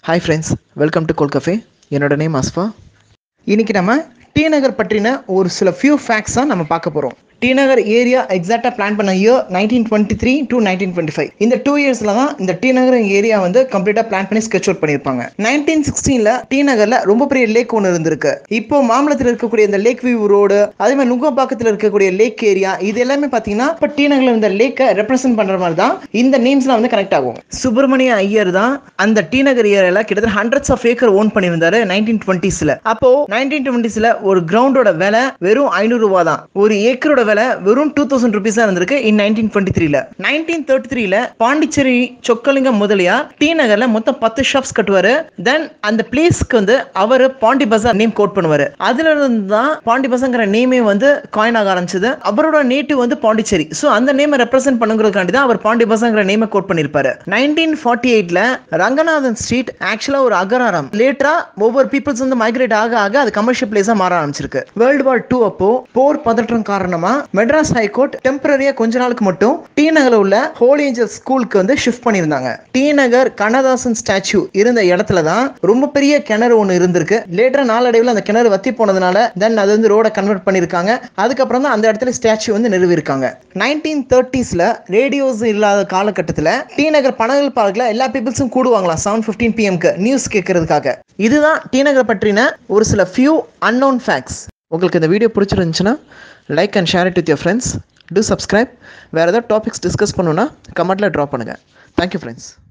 hi friends welcome to goal cafe என்னோட name Asfa இன்னைக்கு நம்ம டி நகர் பற்றின ஒரு சில ஃபியூ ஃபேக்ட்ஸ் தான் நம்ம பார்க்க போகிறோம் டி நகர் ஏரியா எக்ஸாக்டாக பிளான் பண்ண year nineteen twenty three to nineteen twenty five two டூ இயர்ஸில் தான் இந்த டி நகர் ஏரியா வந்து கம்ப்ளீட்டாக பிளான் பண்ணி ஸ்கெச் அவுட் பண்ணியிருப்பாங்க நைன்டீன் சிக்ஸ்டீனில் டி நகரில் ரொம்ப பெரிய லேக் ஒன்று இருந்திருக்கு இப்போ மாம்பலத்தில் இருக்கக்கூடிய இந்த லேக் வியூ ரோடு அதே மாதிரி நுங்கம்பாக்கத்தில் இருக்கக்கூடிய லேக் ஏரியா இது எல்லாமே பார்த்தீங்கன்னா இப்போ டி நகரில் இருந்த லேக்கை ரெப்ரசென்ட் பண்ணுற மாதிரி தான் இந்த நேம்ஸ்லாம் வந்து கனெக்ட் ஆகும் சுப்பிரமணிய ஐயர் தான் அந்த டி நகர் ஏரியாவில் கிட்டத்தட்ட ஹண்ட்ரட்ஸ் ஆஃப் ஏக்கர் ஓன் பண்ணியிருந்தாரு நைன்டீன் டுவெண்ட்டிஸில் அப்போ நைன்டீன் டுவெண்ட்டிஸில் ஒரு கிரவுண்டோட விலை வெறும் ஐநூறு ரூபா தான் ஒரு ஏக்கரோட விலை வெறும் டூ தௌசண்ட் ருபீஸ் தான் இருந்திருக்கு இன் நைன்டீன் டுவெண்ட்டி த்ரீல நைன்டீன் தேர்ட்டி த்ரீல பாண்டிச்சேரி சொக்கலிங்கம் முதலியார் டி நகர்ல மொத்தம் பத்து ஷாப்ஸ் கட்டுவாரு தென் அந்த பிளேஸ்க்கு வந்து அவர் பாண்டி பசார் நேம் கோட் பண்ணுவாரு அதுல இருந்து தான் பாண்டி பசாங்கிற நேமே வந்து காயின் ஆக ஆரம்பிச்சது அவரோட நேட்டிவ் வந்து பாண்டிச்சேரி ஸோ அந்த நேமை ரெப்ரசென்ட் பண்ணுங்கிறதுக்காண்டி தான் அவர் பாண்டி பசாங்கிற நேமை கோட் பண்ணியிருப்பாரு நைன்டீன் ஃபார்ட்டி எயிட்ல ரங்கநாதன் ஸ்ட்ரீட் ஆக்சுவலா ஒரு அகராரம் லேட்டரா ஒவ்வொரு பீப்புள்ஸ் வந்து மைக்ரேட் ஆக ஆக அது கமர்ஷியல் பிளேஸா மாற ஆரம்பிச்சிருக்கு வேர்ல்டு வார் டூ அப்போ போர் பதற்றம் காரணமா மெட்ராஸ் ஹைகோர்ட் டெம்பரரியா கொஞ்ச நாளுக்கு மட்டும் டி நகர்ல உள்ள ஹோலி ஏஞ்சல் ஸ்கூலுக்கு வந்து ஷிஃப்ட் பண்ணியிருந்தாங்க டி நகர் கண்ணதாசன் ஸ்டாச்சு இருந்த இடத்துல தான் ரொம்ப பெரிய கிணறு ஒன்று இருந்திருக்கு லேட்டரா நாளடைவில் அந்த கிணறு வத்தி போனதுனால தென் அது வந்து ரோட கன்வெர்ட் பண்ணியிருக்காங்க அதுக்கப்புறம் தான் அந்த இடத்துல ஸ்டாச்சு வந்து நிறுவிருக்காங்க நைன்டீன் தேர்ட்டிஸ்ல ரேடியோஸ் இல்லாத காலகட்டத்தில் டி நகர் பனகல் பார்க்ல எல்லா பீப்புள்ஸும் கூடுவாங்களாம் செவன் ஃபிஃப்டீன் பிஎம்க்கு நியூஸ் கேட்கறதுக்காக இதுதான் டி நகர் பற்றின ஒரு சில ஃபியூ அன்னோன் ஃபேக்ட்ஸ் உங்களுக்கு இந்த வீடியோ பிடிச்சிருந்துச்சுன்னா like and share it with your friends to subscribe வேறு ஏதாவது டாபிக்ஸ் டிஸ்கஸ் பண்ணுன்னா கமெண்ட்டில் ட்ராப் பண்ணுங்கள் தேங்க்யூ ஃப்ரெண்ட்ஸ்